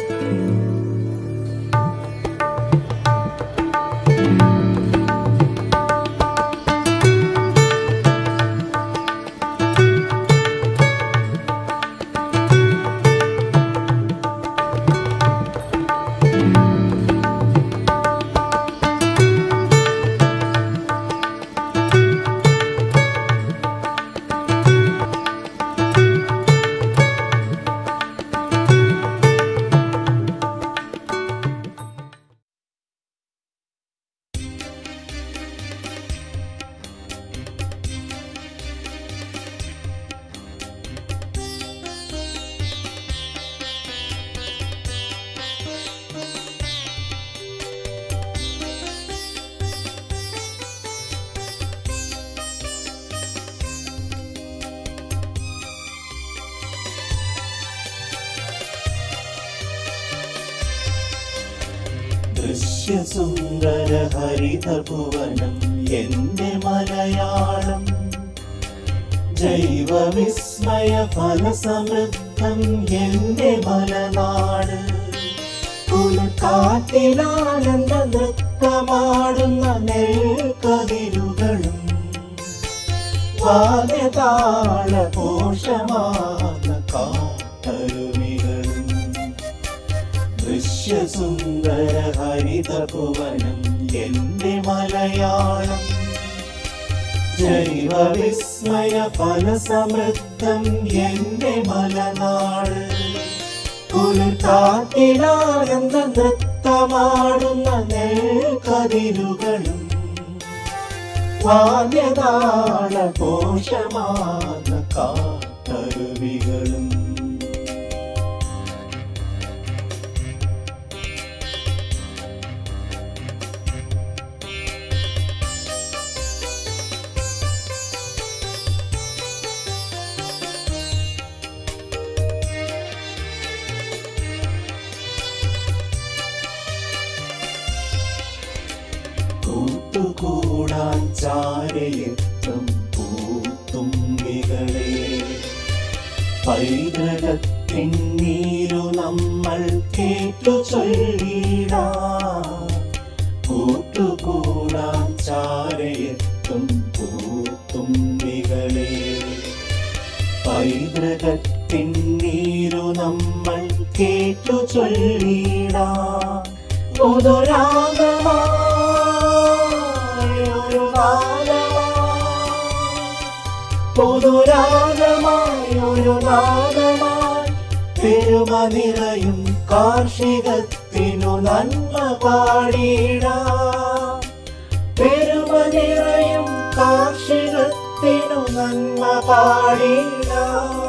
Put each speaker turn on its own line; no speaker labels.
ദൃശ്യസുന്ദര ഹരിതഭുവനം എന്റെ മലയാളം ജൈവവിസ്മയ ഫലസമൃദ്ധം എന്റെ മലനാട് പുലക്കാറ്റിലാനന്ദ നൃത്തമാടുന്ന നെൽക്കതിരുകളും വാദ്യതാള കോശമാർന്ന കാട്ടരുവികളും ദൃശ്യസുന്ദര ഹരിതഭുവനം എന്റെ മലയാളം ജൈവവിസ്മയ ഫലസമൃദ്ധം എന്റെ മലനാട് കുളിർക്കാറ്റിലാനന്ദ നൃത്തമാടുന്ന നെൽക്കതിരുകളും വാദ്യതാള കോശമാർന്ന കാട്ടരുവികളും കൂട്ടുകൂടാൻ ചാരയെത്തും പൂത്തുമ്പികളെ പൈതൃകത്തിൻ നീരു നമ്മൾ കേട്ടു ചൊല്ലിടാം കൂട്ടുകൂടാൻ ചാരയെത്തും പൂത്തുമ്പികളെ പൈതൃകത്തിൻ നീരു നമ്മൾ കേട്ടു ചൊല്ലിടാം പുതുരാഗമായൊരു നാദമായി പുതുരാഗമായൊരു നാദമായി പെരുമ നിറയും കാർഷികത്തിനു നന്മ പാടിടാം പെരുമ നിറയും കാർഷികത്തിനു നന്മ പാടിടാം